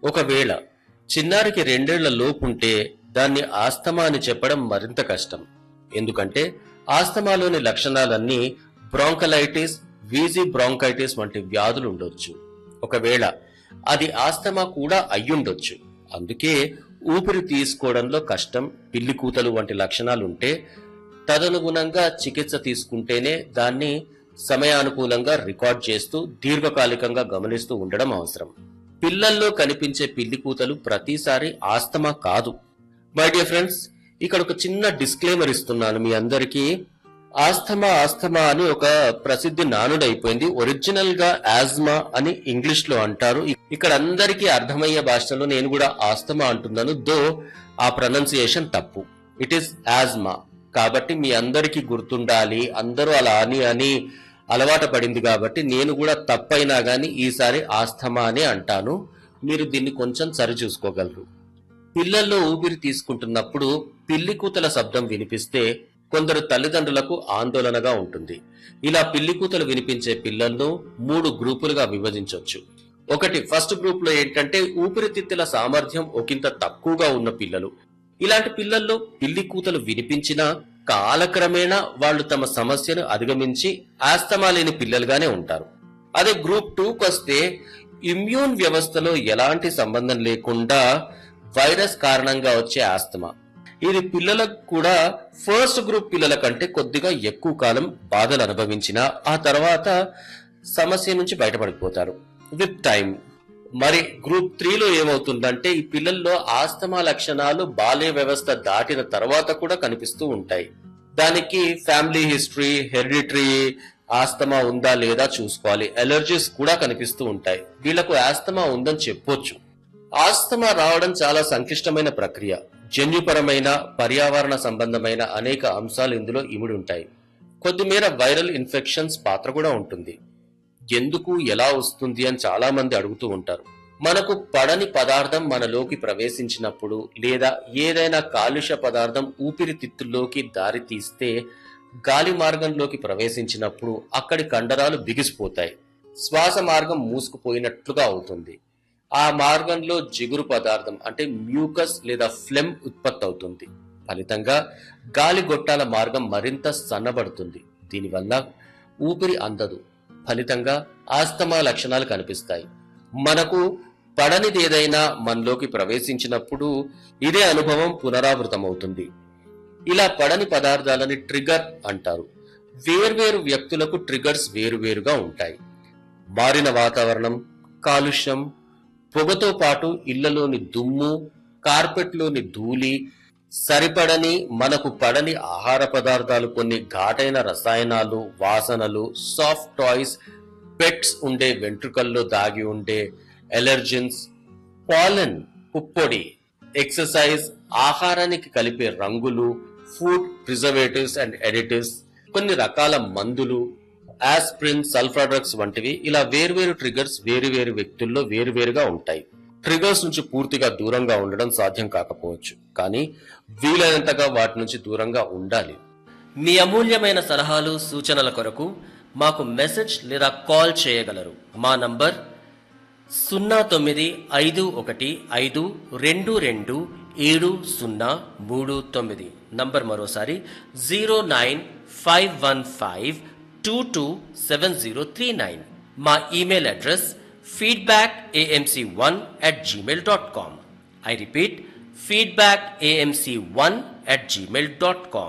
ఒకవేళ చిన్నారికి రెండేళ్ల లోపుంటే దాన్ని ఆస్తమా అని చెప్పడం మరింత కష్టం ఎందుకంటే ఆస్తమాలోని లక్షణాలన్నీ బ్రాంకలైటిస్ వీజీ బ్రాంకైటిస్ వంటి వ్యాధులు ఉండొచ్చు ఒకవేళ అది ఆస్తమా కూడా అయ్యుండొచ్చు అందుకే ఊపిరి తీసుకోవడంలో కష్టం పిల్లి కూతలు వంటి లక్షణాలుంటే తదనుగుణంగా చికిత్స తీసుకుంటేనే దాన్ని సమయానుకూలంగా రికార్డ్ చేస్తూ దీర్ఘకాలికంగా గమనిస్తూ ఉండడం అవసరం పిల్లల్లో కనిపించే పిల్లి కూతలు ప్రతిసారి ఆస్తమా కాదు మై డియర్ ఫ్రెండ్స్ ఇక్కడ ఒక చిన్న డిస్క్లైమర్ ఇస్తున్నాను మీ అందరికీ ఆస్తమా ఆస్తమా అని ఒక ప్రసిద్ధి నానుడైపోయింది ఒరిజినల్ గా ఆజ్మా అని ఇంగ్లీష్ లో అంటారు ఇక్కడ అందరికీ అర్థమయ్యే భాషలో నేను కూడా ఆస్తమా అంటున్నాను దో ఆ ప్రొనౌన్సియేషన్ తప్పు ఇట్ ఈస్ ఆజ్మా కాబట్టి మీ అందరికీ గుర్తుండాలి అందరూ అలా అని అని అలవాటు పడింది కాబట్టి నేను కూడా తప్పైనా గానీ ఈసారి ఆస్తమా అని అంటాను మీరు దీన్ని కొంచెం సరి చూసుకోగలరు పిల్లల్లో ఊపిరి తీసుకుంటున్నప్పుడు పిల్లి కూతల శబ్దం వినిపిస్తే కొందరు తల్లిదండ్రులకు ఆందోళనగా ఉంటుంది ఇలా పిల్లి కూతలు వినిపించే పిల్లలను మూడు గ్రూపులుగా విభజించవచ్చు ఒకటి ఫస్ట్ గ్రూప్ లో ఏంటంటే ఊపిరితిత్తుల సామర్థ్యం ఒకంత తక్కువగా ఉన్న పిల్లలు ఇలాంటి పిల్లల్లో పిల్లి కూతలు వినిపించినా కాలక్రమేణా వాళ్ళు తమ సమస్యను అధిగమించి ఆస్తమా లేని పిల్లలుగానే ఉంటారు అదే గ్రూప్ టూకి వస్తే ఇమ్యూన్ వ్యవస్థలో ఎలాంటి సంబంధం లేకుండా వైరస్ కారణంగా వచ్చే ఆస్తమా ఇది పిల్లలకు కూడా ఫస్ట్ గ్రూప్ పిల్లల కంటే కొద్దిగా ఎక్కువ కాలం బాధలు అనుభవించిన ఆ తర్వాత సమస్య నుంచి బయటపడిపోతారు విత్ టైం మరి గ్రూప్ త్రీలో ఏమవుతుందంటే ఈ పిల్లల్లో ఆస్తమా లక్షణాలు బాల్య వ్యవస్థ దాటిన తర్వాత కూడా కనిపిస్తూ ఉంటాయి దానికి ఫ్యామిలీ హిస్టరీ హెరిడిటరీ ఆస్తమా ఉందా లేదా చూసుకోవాలి ఎలర్జీస్ కూడా కనిపిస్తూ ఉంటాయి వీళ్ళకు ఆస్తమా ఉందని చెప్పొచ్చు ఆస్తమా రావడం చాలా సంక్లిష్టమైన ప్రక్రియ జన్యుపరమైన పర్యావరణ సంబంధమైన అనేక అంశాలు ఇందులో ఇమిడి ఉంటాయి కొద్దిమేర వైరల్ ఇన్ఫెక్షన్స్ పాత్ర కూడా ఉంటుంది ఎందుకు ఎలా వస్తుంది అని చాలా మంది అడుగుతూ ఉంటారు మనకు పడని పదార్థం మనలోకి ప్రవేశించినప్పుడు లేదా ఏదైనా కాలుష్య పదార్థం ఊపిరితిత్తుల్లోకి దారి తీస్తే గాలి మార్గంలోకి ప్రవేశించినప్పుడు అక్కడి కండరాలు బిగిసిపోతాయి శ్వాస మార్గం మూసుకుపోయినట్లుగా అవుతుంది ఆ మార్గంలో జిగురు పదార్థం అంటే మ్యూకస్ లేదా ఫ్లెమ్ ఉత్పత్తి అవుతుంది ఫలితంగా గాలి గొట్టాల మార్గం మరింత సన్నబడుతుంది దీనివల్ల ఊపిరి అందదు ఫలితంగా ఆస్తమా లక్షణాలు కనిపిస్తాయి మనకు పడనిది ఏదైనా మనలోకి ప్రవేశించినప్పుడు ఇదే అనుభవం పునరావృతమవుతుంది ఇలా పడని పదార్థాలని ట్రిగర్ అంటారు వేర్వేరు వ్యక్తులకు ట్రిగర్స్ వేరువేరుగా ఉంటాయి మారిన వాతావరణం కాలుష్యం పొగతో పాటు ఇళ్లలోని దుమ్ము కార్పెట్లోని ధూళి సరిపడని మనకు పడని ఆహార పదార్థాలు కొన్ని ఘాటైన రసాయనాలు వాసనలు సాఫ్ట్ టాయ్స్ పెట్స్ ఉండే వెంట్రుకల్లో దాగి ఉండే ఎలర్జెన్స్ పాలన్ పుప్పొడి ఎక్సర్సైజ్ ఆహారానికి కలిపే రంగులు ఫుడ్ ప్రిజర్వేటివ్స్ అండ్ ఎడిటివ్స్ కొన్ని రకాల మందులు ఆస్ప్రిన్ సల్ఫర్ డ్రగ్స్ వంటివి ఇలా వేర్వేరు ట్రిగర్స్ వేరువేరు వ్యక్తుల్లో వేరువేరుగా ఉంటాయి ట్రిగర్స్ నుంచి పూర్తిగా దూరంగా ఉండడం సాధ్యం కాకపోవచ్చు కానీ వీలైనంతగా వాటి నుంచి దూరంగా ఉండాలి మీ అమూల్యమైన సలహాలు సూచనల కొరకు మాకు మెసేజ్ లేదా కాల్ చేయగలరు మా నంబర్ సున్నా తొమ్మిది ఐదు ఒకటి ఐదు రెండు రెండు ఏడు సున్నా మూడు తొమ్మిది నంబర్ మరోసారి zero nine five one five two two seven zero three nine మా email address feedback AMC one at Gmail dot com I repeat feedback AMC one at Gmail dot com